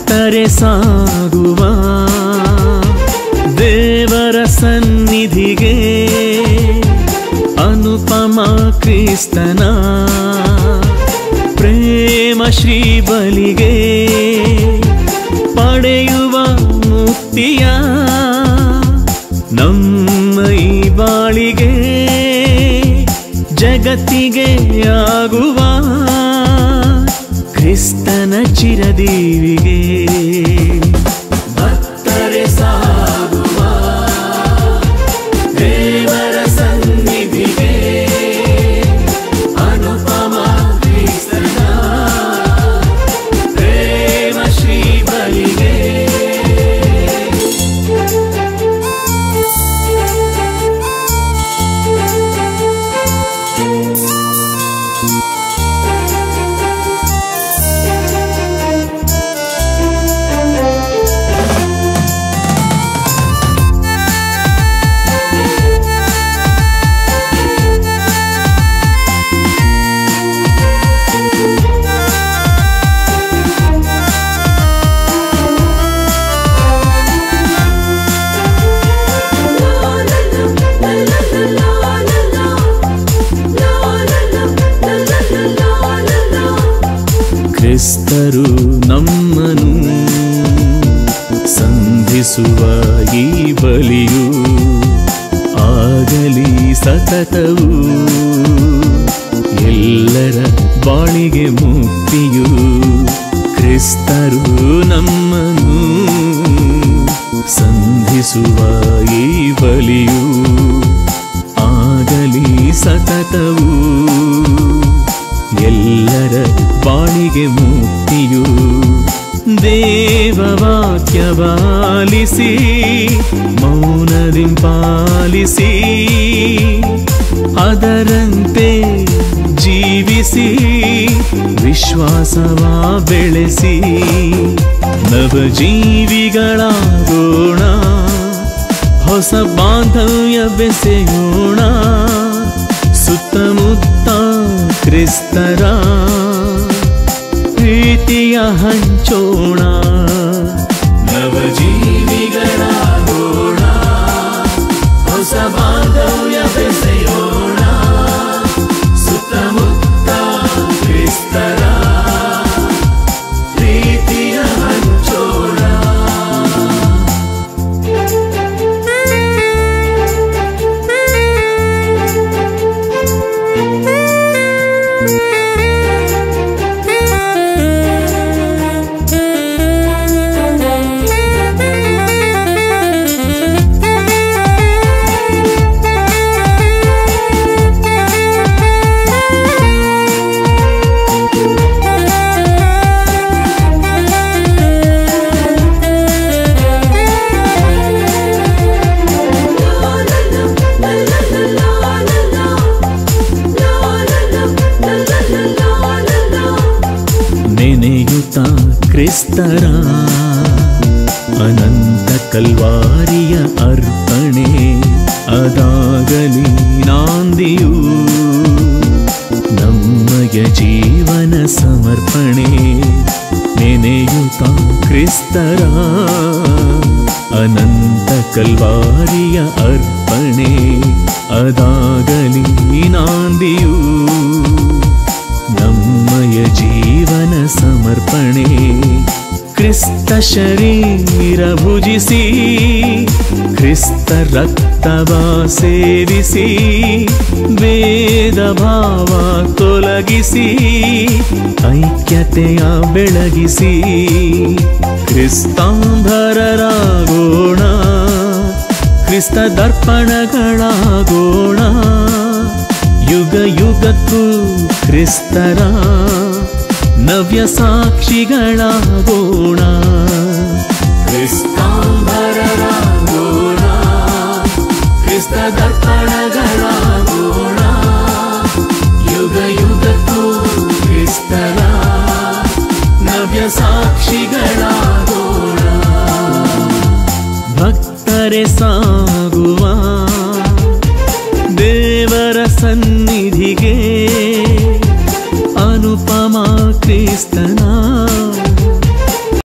ಭಕ್ತರೆ ಸಾಗುವ ದೇವರ ಸನ್ನಿಧಿಗೆ ಅನುಪಮ ಕ್ರಿಸ್ತನ ಪ್ರೇಮ ಶ್ರೀ ಬಲಿಗೆ ಪಡೆಯುವ ಮುಕ್ತಿಯ ನಮ್ಮ ಈ ಬಾಳಿಗೆ ಜಗತ್ತಿಗೆ ಆಗುವ ಕ್ರಿಸ್ತನ ಚಿರದೀವಿಗೆ ಭಕ್ತರೆ ಸಾಗುವ ದೇವರ ಸನ್ನಿಧಿಗೆ ಅನುಪಮ ಕ್ರಿಸ್ತನ ಪ್ರೇಮ ಶ್ರೀ ಬಲಿಗೆ ಕ್ರಿಸ್ತರು ನಮ್ಮನು ಸಂಧಿಸುವ ಈ ಬಲಿಯು ಆಗಲಿ ಸತತವು ಎಲ್ಲರ ಬಾಳಿಗೆ ಮುಕ್ತಿಯು ಕ್ರಿಸ್ತರು ನಮ್ಮನು ಸಂಧಿಸುವ ಈ ಬಲಿಯು ಆಗಲಿ ಸತತವು ಎಲ್ಲರ ಬಾಳಿಗೆ ಮುಕ್ತಿಯು ದೇವವಾಕ್ಯ ಬಾಲಿಸಿ ಮೌನದಿಂ ಪಾಲಿಸಿ ಅದರಂತೆ ಜೀವಿಸಿ ವಿಶ್ವಾಸವ ಬೆಳೆಸಿ ನವಜೀವಿಗಳಾಗೋಣ ಹೊಸ ಬಾಂಧವ್ಯ ಬೆಸೆಯೋಣ ಸುತ್ತಮುತ್ತ ಕ್ರಿಸ್ತರ ಪ್ರೀತಿಯ ಹಂಚೋಣ ನವಜೀವಿಗಳಾಗೋಣ ಹೊಸ ಬಾಂಧವ್ಯ ಬೆಸೆಯೋಣ ಸುತ್ತಮುತ್ತ ಕ್ರಿಸ್ತರ ಪ್ರೀತಿಯ ಹಂಚೋಣ ನೆನೆಯುತ್ತ ಕ್ರಿಸ್ತರ ಅನಂತ ಕಲ್ವಾರಿಯ ಅರ್ಪಣೆ ಅದಾಗಲಿ ನಾಂದಿಯು ನಮ್ಮಯ ಜೀವನ ಸಮರ್ಪಣೆ ನೆನೆಯುತ್ತ ಕ್ರಿಸ್ತರ ಅನಂತ ಕಲ್ವಾರಿಯ ಅರ್ಪಣೆ ಅದಾಗಲಿ ನಾಂದಿಯು ನಮ್ಮಯ ಜೀವನ ಸಮರ್ಪಣೆ ಕ್ರಿಸ್ತ ಶರೀರ ಭುಜಿಸಿ ಕ್ರಿಸ್ತ ರಕ್ತವ ಸೇವಿಸಿ ವೇದ ಭಾವ ತೊಲಗಿಸಿ ಐಕ್ಯತೆಯ ಬೆಳಗಿಸಿ ಕ್ರಿಸ್ತಾಂಬರರಾಗೋಣ ಕ್ರಿಸ್ತ ದರ್ಪಣಗಳಾಗೋಣ ಯುಗ ಯುಗಕ್ಕೂ ಕ್ರಿಸ್ತರ ನವ್ಯ ಸಾಕ್ಷಿಗಳಾಗೋಣ ಕ್ರಿಸ್ತಾಂಬರರಾಗೋಣ ಕ್ರಿಸ್ತ ದರ್ಪಣಗಳಾಗೋಣ ಯುಗ ಯುಗಕ್ಕೂ ಕ್ರಿಸ್ತರ ನವ್ಯ ಸಾಕ್ಷಿಗಳಾಗೋಣ ಭಕ್ತರೆ ಸಾಗುವ